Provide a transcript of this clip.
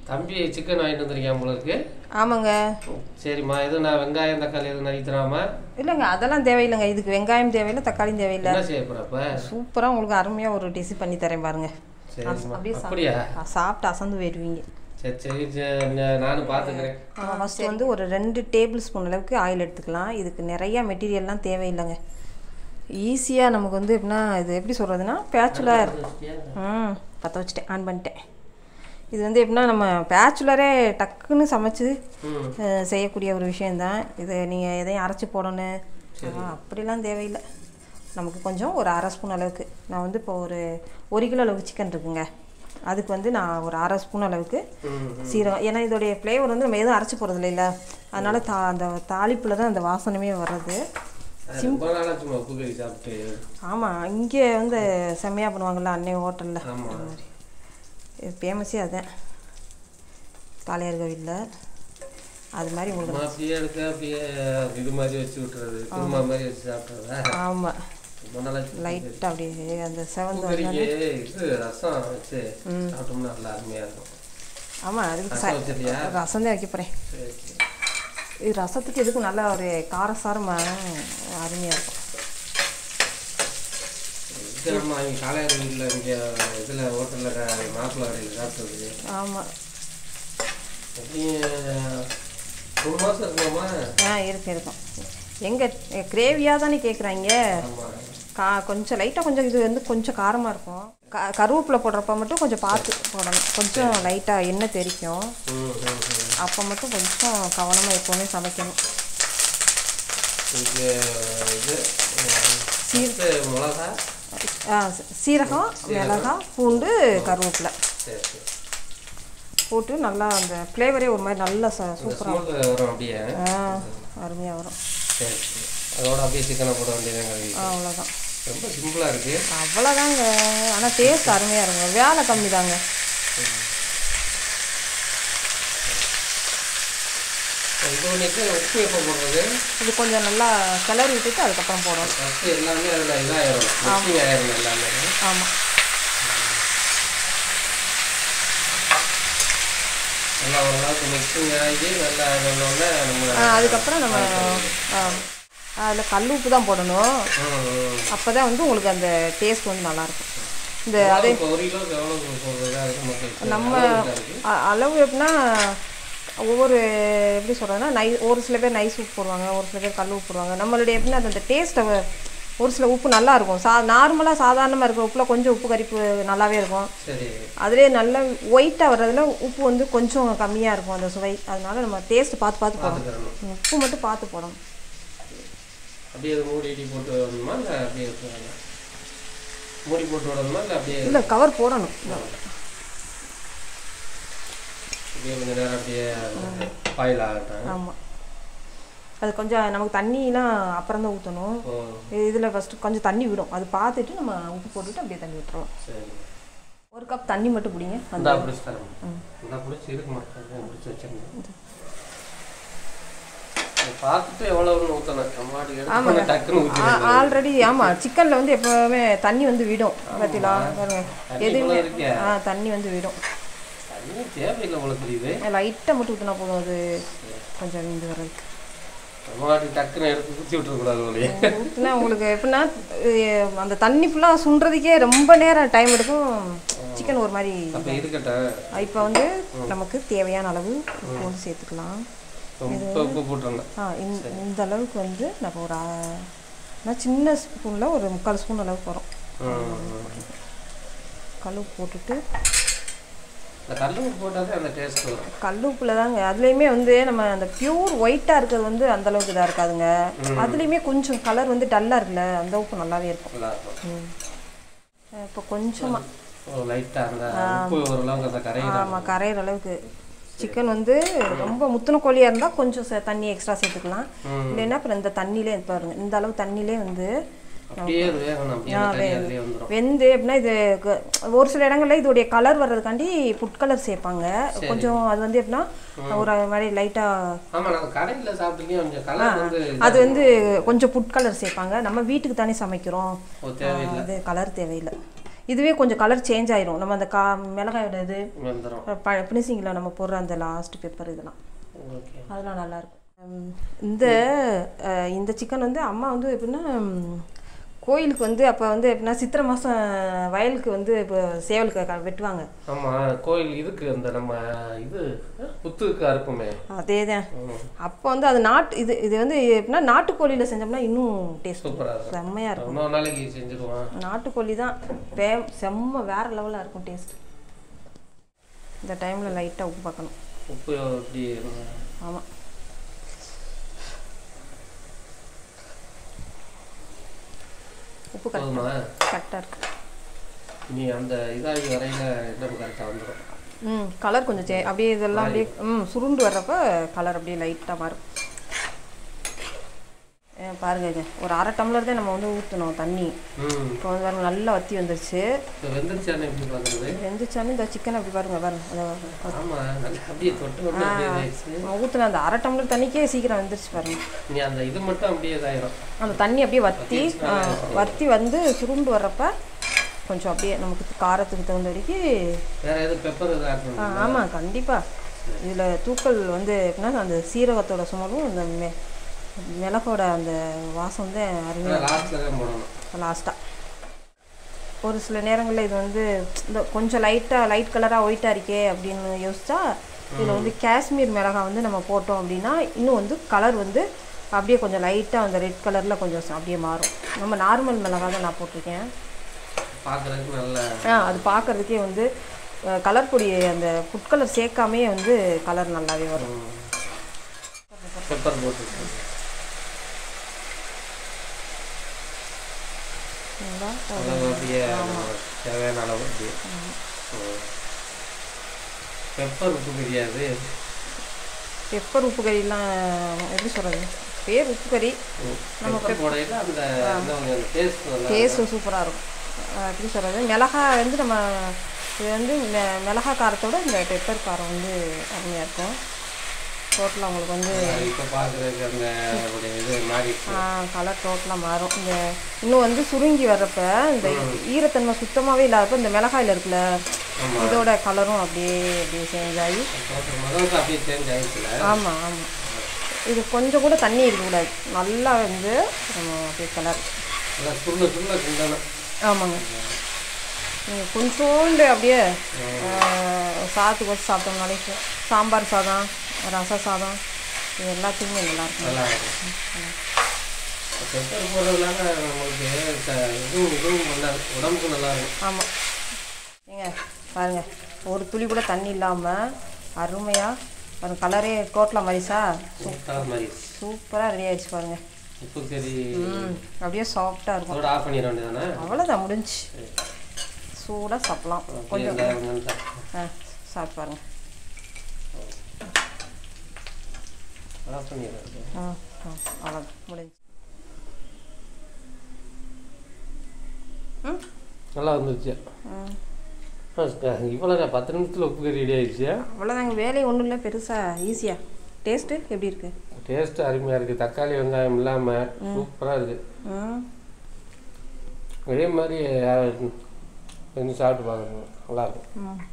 தம்பி சிக்கன் வாங்கிட்டு வந்திருக்கேன் உங்களுக்கு ஆமாங்க சரிம்மா எதுவும் நான் வெங்காயம் தக்காளி எதுவும் நறுக்கி தராம இல்லைங்க அதெல்லாம் தேவையில்லைங்க இதுக்கு வெங்காயம் தேவையில்லை தக்காளியும் தேவையில்லை என்ன செய்ய போறப்ப சூப்பராக உங்களுக்கு அருமையாக ஒரு டிஷ் பண்ணி தரேன் பாருங்க சரிம்மா அப்படியே சா- அப்படியா ஆ, சாப்பிட்டு அசந்து போயிடுவீங்க சரி சரி சரி, நா- நானும் பார்த்துக்கிறேன் ஃபஸ்ட்டு வந்து ஒரு ரெண்டு டேபிள் ஸ்பூன் அளவுக்கு ஆயில் எடுத்துக்கலாம் இதுக்கு நிறையா மெட்டீரியல்லாம் தேவையில்லைங்க ஈஸியாக நமக்கு வந்து எப்படின்னா இது எப்படி சொல்கிறதுனா பேச்சுலர் ம் பற்ற வச்சுட்டேன் ஆன் பண்ணிட்டேன் இது வந்து எப்படின்னா நம்ம பேச்சுலரே டக்குன்னு சமைச்சு ம் அஹ், செய்யக்கூடிய ஒரு விஷயந்தான் இது நீங்கள் எதையும் அரைச்சி போடணும் ஆ, அப்படிலாம் தேவையில்லை நமக்கு கொஞ்சம் ஒரு அரை ஸ்பூன் அளவுக்கு நான் வந்து இப்போ ஒரு ஒரு கிலோ அளவுக்கு சிக்கன் இருக்குங்க அதுக்கு வந்து நான் ஒரு அரை ஸ்பூன் அளவுக்கு ம் சீரகம் ஏன்னா இதோடைய ஃப்ளேவர் வந்து நம்ம எதுவும் அரைச்சி போகிறது இல்லைல்ல அதனால தா அந்த தாளிப்பில் தான் அந்த வாசனமே வர்றது அது ரொம்ப நாளாக சும்மா உப்பு கறி சாப்பிட்டு ஆமாம் இங்கே வந்து செம்மையாக பண்ணுவாங்கள்ல அன்னை ஹோட்டலில் ஆமா. அந்த மாதிரி இது ஃபேமஸே அதுதான் காளையார் கோவிலில் அது மாதிரி உங்களுக்கு சும்மா அப்படியே எடுத்து அப்படியே இது மாதிரி வச்சு விட்டுறது குருமா மாதிரி வச்சு சாப்பிட்றதா ஆமாம் ரொம்ப நாளாக லைட்டாக அப்படியே அந்த செவந்து கறிக்கு இது ரசம் வச்சு சாப்பிட்டோம்னா நல்லா அருமையாக இருக்கும் ஆமாம் அதுக்கு ரசம் வச்சிருக்கியா ரசம் தான் வைக்க போகிறேன் சரி சரி இது ரசத்துக்கு எதுக்கும் நல்லா ஒரு காரசாரமாக அருமையாக இருக்கும் இது நம்ம இங்கே காளையார் வீட்டில் இங்கே இதில் ஹோட்டலில் மாப்பிள்ளை கடையில் சாப்பிட்டது ஆமாம் எப்படியும் ஒரு மாதம் இருக்குமாம்மா ஆ இருக்கு இருக்கும் எங்கே கிரேவியாக தானே கேட்குறாங்க ஆமாம் கா கொஞ்சம் லைட்டாக கொஞ்சம் இது வந்து கொஞ்சம் காரமாக இருக்கும் க கருவேப்பிலை போடுறப்ப மட்டும் கொஞ்சம் பார்த்து போடணும் கொஞ்சம் லைட்டாக எண்ணெய் தெரிக்கும் ம் ம் ம் அப்போ மட்டும் கொஞ்சம் கவனமாக எப்போவுமே சமைக்கணும் இதுக்கு இது சீர்த்து மிளகா ஆ, ச- சீரகம் மிளகாய் பூண்டு கருவேப்பிலை சரி சரி போட்டு நல்லா அந்த ஃப்ளேவரே ஒரு மாதிரி நல்லா ச இந்த சூப்பராக ஸ்மெல் வரும் அப்படியே ஆ அருமையாக வரும் சரி சரி அதோட அப்படியே சிக்கனை போட வேண்டியது கழுவி அவ்வளோதான் ரொம்ப சிம்பிளாக இருக்குது அவ்வளோதாங்க ஆனால் டேஸ்ட் அருமையாக இருக்கும் வேலை கம்மி தாங்க இது பண்ணிட்டு உப்பு எப்போ போடுறது இது கொஞ்சம் நல்லா கிளறி விட்டுட்டு அதுக்கப்புறம் போடணும் ஃபஸ்ட்டு எல்லாமே அதில் இதாகிடும் மிக்சிங் ஆயிரும் எல்லாமே ஆமாம் நல்லா ஓரளவுக்கு மிக்சிங் ஆகி நல்லா ஆனோடனே நம்ம அதுக்கப்புறம் நம்ம அதில் கல் உப்பு தான் போடணும் ம், ம். அப்போ தான் வந்து உங்களுக்கு அந்த டேஸ்ட் வந்து நல்லாயிருக்கும் இந்த எவ்வளவு இப்போ ஒரு கிலோக்கு எவ்வளோ போடுறது அதுக்கு மக்கள் நம்ம அ- அளவு எப்படின்னா ஒவ்வொரு எப்படி சொல்கிறதுனா நை ஒரு சில பேர் நைஸ் உப்பு போடுவாங்க ஒரு சில பேர் கல் உப்பு போடுவாங்க நம்மளுடைய எப்படின்னா அந்த டேஸ்ட்டை ஒரு சில உப்பு நல்லா இருக்கும் சா நார்மலாக சாதாரணமாக இருக்கிற உப்பில் கொஞ்சம் உப்பு கரிப்பு நல்லாவே இருக்கும் சரி அதுலேயே நல்ல ஒயிட்டாக வர்றதுல உப்பு வந்து கொஞ்சம் கம்மியாக இருக்கும் அந்த சுவை அதனால நம்ம டேஸ்ட் பார்த்து பார்த்து போடணும் பார்த்துக்கிறணும் உப்பு மட்டும் பார்த்து போடணும் அப்படியே அது மூடி இடி போட்டு விடணுமா இல்லை அப்படியே விட்டுறாங்க மூடி போட்டு விடணுமா இல்லை அப்படியே இல்லை கவர் போடணும் அப்படியே கொஞ்ச நேரம் அப்படியே பாயில் ஆகட்டும் ஆமாம் அது கொஞ்சம் நமக்கு தண்ணிலாம் அப்புறம் தான் ஊற்றணும் ஓ இதில் ஃபஸ்ட்டு கொஞ்சம் தண்ணி விடும் அது பார்த்துட்டு நம்ம உப்பு போட்டுட்டு அப்படியே தண்ணி விட்டுருவோம் சரி ஒரு கப் தண்ணி மட்டும் பிடிங்க அந்த இந்தா பிடிச்சி தரேன் இந்தா பிடிச்சி இருக்குமா பிடிச்சி வச்சிருந்தேன் பார்த்துட்டு எவ்வளோன்னு ஊற்றணும் நம்ம வாட்டுக்கு எடுத்து டக்குன்னு ஊற்றி ஆல்ரெடி ஆமாம் சிக்கனில் வந்து எப்போவுமே தண்ணி வந்து விடும் பார்த்தீங்களா பாருங்க தண்ணி எதுவுமே போல இருக்கே. ஆ தண்ணி வந்து விடும் தண்ணி தேவையில்லை உங்களுக்கு தெரியுது லைட்டாக மட்டும் ஊற்றினா போதும் அது கொஞ்சம் இந்த வர்றதுக்கு நம்ம வாட்டுக்கு டக்குன்னு எடுத்து ஊற்றி விட்டுறக்கூடாது போலயே ஊற்றினா உங்களுக்கு எப்படின்னா அஹ், அந்த தண்ணி ஃபுல்லாக சுண்டுறதுக்கே ரொம்ப நேரம் டைம் எடுக்கும் சிக்கன் ஒரு மாதிரி அப்போ இருக்கட்டும் இப்போ வந்து நமக்கு தேவையான அளவு உப்பு வந்து சேர்த்துக்கலாம் உப்பு உப்பு போட்டுருங்க ஆ இந்த இந்த அளவுக்கு வந்து நம்ம ஒரு அ- நான் சின்ன ஸ்பூனில் ஒரு முக்கால் ஸ்பூன் அளவுக்கு வரும் கல் உப்பு போட்டுட்டு இந்த கல் உப்பு போட்டால் தான் அந்த டேஸ்ட் வரும் கல் உப்புல தாங்க அதுலேயுமே வந்து நம்ம அந்த பியூர் ஒயிட்டாக இருக்கிறது வந்து அந்த அளவுக்கு இதாக இருக்காதுங்க அதுலேயுமே கொஞ்சம் கலர் வந்து டல்லாக இருக்குல்ல அந்த உப்பு நல்லாவே இருக்கும் நல்லா இருக்கும் இப்போ கொஞ்சமாக ஒரு லைட்டாக அந்த உப்பு ஓரளவுக்கு அந்த கரையிற ஆமாம் கரையிற அளவுக்கு சிக்கன் வந்து ரொம்ப முத்தின கோழியாக இருந்தால் கொஞ்சம் சே- தண்ணி எக்ஸ்ட்ரா சேர்த்துக்கலாம் இல்லைன்னா அப்புறம் இந்த தண்ணியிலே பாருங்க இந்த அளவு தண்ணியிலே வந்து அப்படியே அது வேகணும் அப்படியே அந்த தண்ணி அதுலேயே வந்துடும் வெந்து எப்படின்னா இது க- ஒரு சில இடங்கள்ல இதோடைய கலர் வர்றதுக்காண்டி ஃபுட் கலர் சேர்ப்பாங்க கொஞ்சம் அது வந்து எப்படின்னா ஒரு மாதிரி லைட்டாக ஆமாம் நான் கடையில் சாப்பிட்டீங்க கொஞ்சம் கலர் வந்து அது வந்து கொஞ்சம் ஃபுட் கலர் சேர்ப்பாங்க நம்ம வீட்டுக்கு தானே சமைக்கிறோம் ஓ தேவையில்லை அது கலர் தேவையில்லை இதுவே கொஞ்சம் கலர் சேஞ்ச் ஆயிரும் நம்ம அந்த கா மிளகாயோட இது வந்துடும் ப ஃபினிஷிங்கில் நம்ம போடுற அந்த லாஸ்ட் பெப்பர் இதெல்லாம் ஓகே அதெல்லாம் நல்லாயிருக்கும் உம், இந்த அஹ், இந்த சிக்கன் வந்து அம்மா வந்து எப்படின்னா உம், கோயிலுக்கு வந்து அப்போ வந்து எப்படின்னா சித்திரை மாதம் வயலுக்கு வந்து இப்போ சேவலுக்கு க- வெட்டுவாங்க ஆமாம் கோயில் இதுக்கு அந்த நம்ம இது புத்துக்கா இருக்குமே அதே தான் ம். அப்போ வந்து அது நாட்டு இது இது வந்து எப்படின்னா நாட்டுக்கோழியில் செஞ்சோம்னா இன்னும் டேஸ்ட் சூப்பராக இருக்கும் செம்மையாக இருக்கும் இன்னொரு நாளைக்கு செஞ்சுருவான் நாட்டுக்கோழி தான் வே செம்ம வேற லெவலாக இருக்கும் டேஸ்ட் இந்த டைமில் லைட்டாக உப்பு பார்க்கணும் உப்பு எப்படி ஆமாம் உப்பு கரெக்ட் போதுமா கரெக்டாக இருக்கு நீ அந்த இதாகி வரையில இடம் கரெக்டாக வந்துடும் ம் கலர் கொஞ்சம் சே அப்படியே இதெல்லாம் அப்படியே ம் சுருண்டு வர்றப்ப கலர் அப்படியே லைட்டாக மாறும் ஏ, பாருங்கங்க ஒரு அரை டம்ளர் தான் நம்ம வந்து ஊற்றணும் தண்ணி ம் இப்போ வந்து பாருங்க நல்லா வத்தி வந்துருச்சு இப்போ வெந்துருச்சானே எப்படி பார்க்குறது வெந்துச்சானு இந்த சிக்கன் அப்படி பாருங்க பாருங்க அதை ஆமாம் நல்லா அப்படியே தொட்டு தொட்டு அப்படியே இதாயிடுச்சு நம்ம ஊற்றின அந்த அரை டம்ளர் தண்ணிக்கே சீக்கிரம் வந்துருச்சு பாருங்க நீ அந்த இது மட்டும் அப்படியே இதாயிரும் அந்த தண்ணி அப்படியே வத்தி ஆ, வத்தி வந்து சுருண்டு வர்றப்ப கொஞ்சம் அப்படியே நமக்கு காரத்துக்கு தகுந்த வரைக்கும் வேற எதுவும் பெப்பர் எதுவும் ஆட் ஆ பண்ணுங்க ஆமாம் கண்டிப்பாக இதில் தூக்கல் வந்து எப்படின்னா அந்த சீரகத்தோட சுமலும் இந்த மெ மிளகோட அந்த வாசம் வந்து அருமையாக லாஸ்ட்டில் தான் போடணும் லாஸ்ட்டாக ஒரு சில நேரங்களில் இது வந்து இந்த கொஞ்சம் லைட்டாக லைட் கலராக ஒயிட்டாக இருக்கே அப்படின்னு யோசிச்சா இதில் வந்து காஷ்மீர் மிளகாய் வந்து நம்ம போட்டோம் அப்படின்னா இன்னும் வந்து கலர் வந்து அப்படியே கொஞ்சம் லைட்டாக அந்த ரெட் கலரில் கொஞ்சம் அப்படியே மாறும் நம்ம நார்மல் மிளகாய் தான் நான் போட்டிருக்கேன் பார்க்குறதுக்கு நல்ல ஆ அது பார்க்கறதுக்கே வந்து கலர் பொடி அந்த ஃபுட் கலர் சேர்க்காமே வந்து கலர் நல்லாவே வரும் பெப்பர் போட்டு சரிங்களா? அளவு அப்படியே தேவையான அளவு அப்படியே பெப்பர் உப்பு தெரியாது பெப்பர் உப்பு கறிலாம் எப்படி சொல்கிறது பேர் உப்பு கறி பெப்பர் போடையில அந்த இன்னும் கொஞ்சம் டேஸ்ட் நல்லா டேஸ்ட்டு சூப்பராக இருக்கும் அஹ் எப்படி சொல்கிறது மிளகாய் வந்து நம்ம இது வந்து மெ மிளகாய் காரத்தோட இந்த பெப்பர் காரம் வந்து அருமையாக இருக்கும் டோட்டலாக உங்களுக்கு வந்து இப்போ பார்க்குறதுக்கு அந்த ஒரு இது மாறிடுச்சு கலர் டோட்டலாக மாறும் இந்த இன்னும் வந்து சுருங்கி வர்றப்ப இந்த ஈரத்தன்மை சுத்தமாகவே இல்லாதப்ப இந்த மிளகாயில் இருக்குல்ல இதோட கலரும் அப்படியே அப்படியே சேஞ்ச் ஆகி முதல்ல அப்படியே சேஞ்ச் ஆயிடுச்சுல ஆமாம் ஆமாம் இது கொஞ்சம் கூட தண்ணி இருக்கக்கூடாது நல்லா வந்து நம்ம அப்படியே கலர் அதான் சுருள சுருள கிண்டணும் ஆமாங்க நீங்கள் கொஞ்சோண்டு அப்படியே ஆஹ், சாதத்துக்கு வச்சு சாப்பிட்டோம்னாலே சா- சாம்பார் சாதம் ரச சாதம் இது எல்லாத்துக்குமே நல்லாயிருக்கும் நல்லா இருக்கும் பெப்பர் போடுறதுனால நம்மளுக்கு த- இதுவும் இதுவும் நல்லா இருக்கும். உடம்புக்கும் நல்லா இருக்கும் ஆமாம் ஏங்க பாருங்க ஒரு துளி கூட தண்ணி இல்லாமல் அருமையாக பாருங்க கலரே டோட்டலாக மரிசா சூப்பராக மாதிரி சூப்பராக ரெடி ஆயிடுச்சு பாருங்க உப்பு கறி ம் அப்படியே சாஃப்டாக இருக்கும் அதோட ஆஃப் பண்ணிட வேண்டியதானே அவ்வளோதான் முடிஞ்சு சூடாக சாப்பிட்லாம் அப்படியே இந்த வெங்காயத்தை ஆ சாப்பிட்டு பாருங்க ஆஃப் பண்ணிடுறேன் ஆ ஆ அவ்வளோதான் முடிஞ்சு ம் நல்லா வந்துருச்சு ம் இவ்வளோ பத்து நிமிஷத்தில் உப்பு கறி ரெடி ஆயிடுச்சு அவ்வளோதாங்க வேலை ஒன்றும் இல்லை பெருசாக ஈஸியாக டேஸ்ட்டு எப்படி இருக்குது டேஸ்ட் அருமையாக இருக்குது தக்காளி வெங்காயம் இல்லாமல் சூப்பராக இருக்குது ம் அதே மாதிரி அஹ், செஞ்சு சாப்பிட்டு பார்க்கணும் நல்லாயிருக்கும் ம்